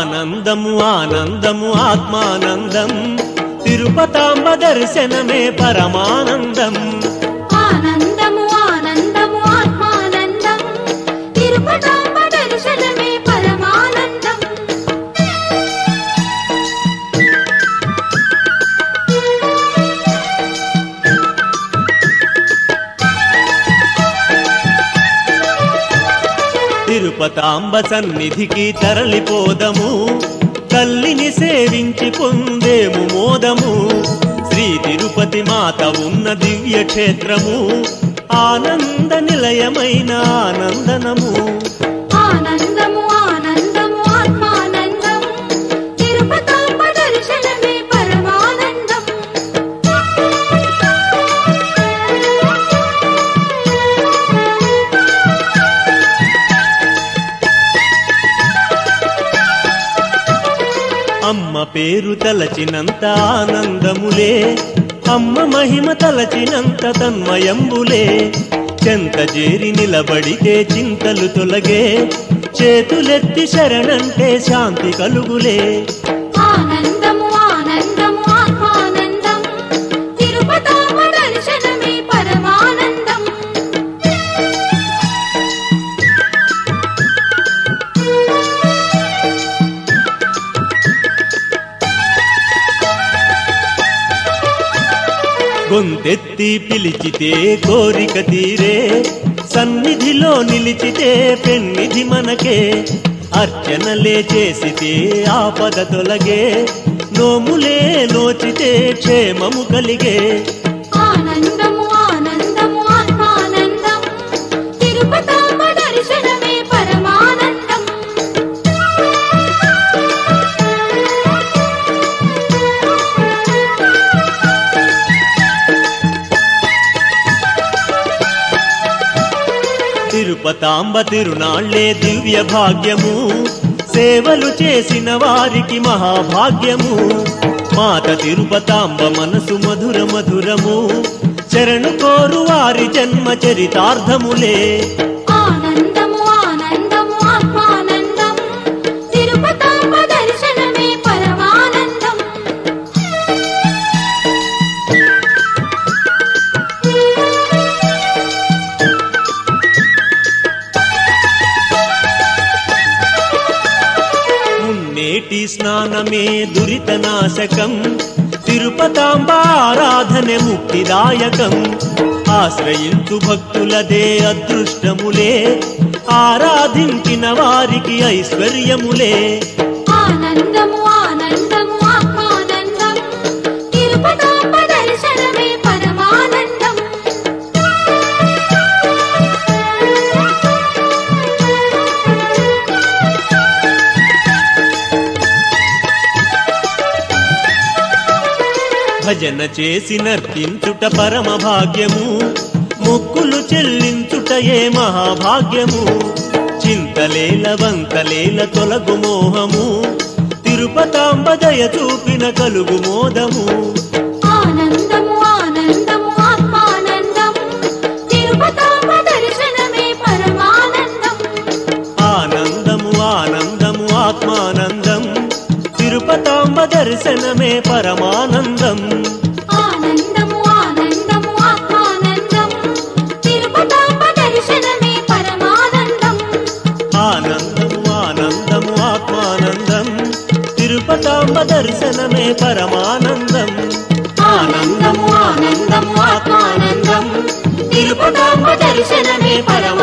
ఆనందము ఆనందము ఆత్మానందం తిరుపతాంబ దర్శనమే పరమానందం ఆనందము ఆనందము ఆత్మానందం తిరుపతాంబ దర్శనమే పరమానందం తిరుపతాంబ సన్నిధికి తరలిపోదము తల్లిని సేవించి పొందేము మోదము శ్రీ తిరుపతి మాత ఉన్న దివ్య క్షేత్రము ఆనంద నిలయమైన ఆనందనము ఆనందము ఆనందము ఆత్మానందం తిరుపతాంబ దర్శనమే పరమానందం అమ్మ పేరు తలచినంత ఆనందములే అమ్మ మహిమ తలచినంత తన్మయంబులే చెంత చేరి నిలబడితే చింతలు తొలగే చేతులెత్తి శరణంటే శాంతి కలుగులే ఆనందము ఆనందము ఆత్మానందం తిరుపతాంబ దర్శనమే పరమానందం గొంతెత్తి పిలిచితే కోరిక తీరే సన్నిధిలో నిలిచితే పెన్నిధి మనకే అర్చనలే చేసితే ఆపద తొలగే నోములే నోచితే క్షేమము కలిగే ఆనందము ఆనందము ఆత్మానందం తిరుపతాంబ దర్శనమే పరమానందం తిరుపతాంబ తిరునాళ్లే దివ్య భాగ్యము సేవలు చేసిన వారికి మహాభాగ్యము మాత తిరుపతాంబ మనసు మధుర మధురము శరణు కోరు వారి జన్మ చరితార్థములే ఆనందము ఆనందము ఆత్మానందం తిరుపతాంబ దర్శనమే పరమానందం మున్నేటి స్నానమే దురిత నాశకం తిరుపతాంబ ఆరాధన ముక్తిదాయకం ఆశ్రయించు భక్తులదే అదృష్టములే ఆరాధించిన వారికి ఐశ్వర్యములే ఆనందము ఆనందము ఆత్మానందం తిరుపతాంబ దర్శనమే పరమానందం భజన చేసి నర్తించుట పరమ భాగ్యము మొక్కులు చెల్లించుటయే మహాభాగ్యము చింతలేల వంతలేల తొలగు మోహము తిరుపతాంబ దయ చూపిన కలుగు మోదము ఆనందము ఆనందము ఆత్మానందం తిరుపతాంబ దర్శనమే పరమానందం ఆనందము ఆనందము ఆత్మానందం తిరుపతాంబ దర్శనమే పరమానందం ఆనందము ఆనందము ఆత్మానందం తిరుపతాంబ దర్శనమే పరమానందం ఆనందము ఆనందము ఆత్మానందం తిరుపతాంబ దర్శనమే పరమానందం ఆనందము ఆనందము ఆత్మానందం తిరుపతాంబ దర్శనమే పరమానందం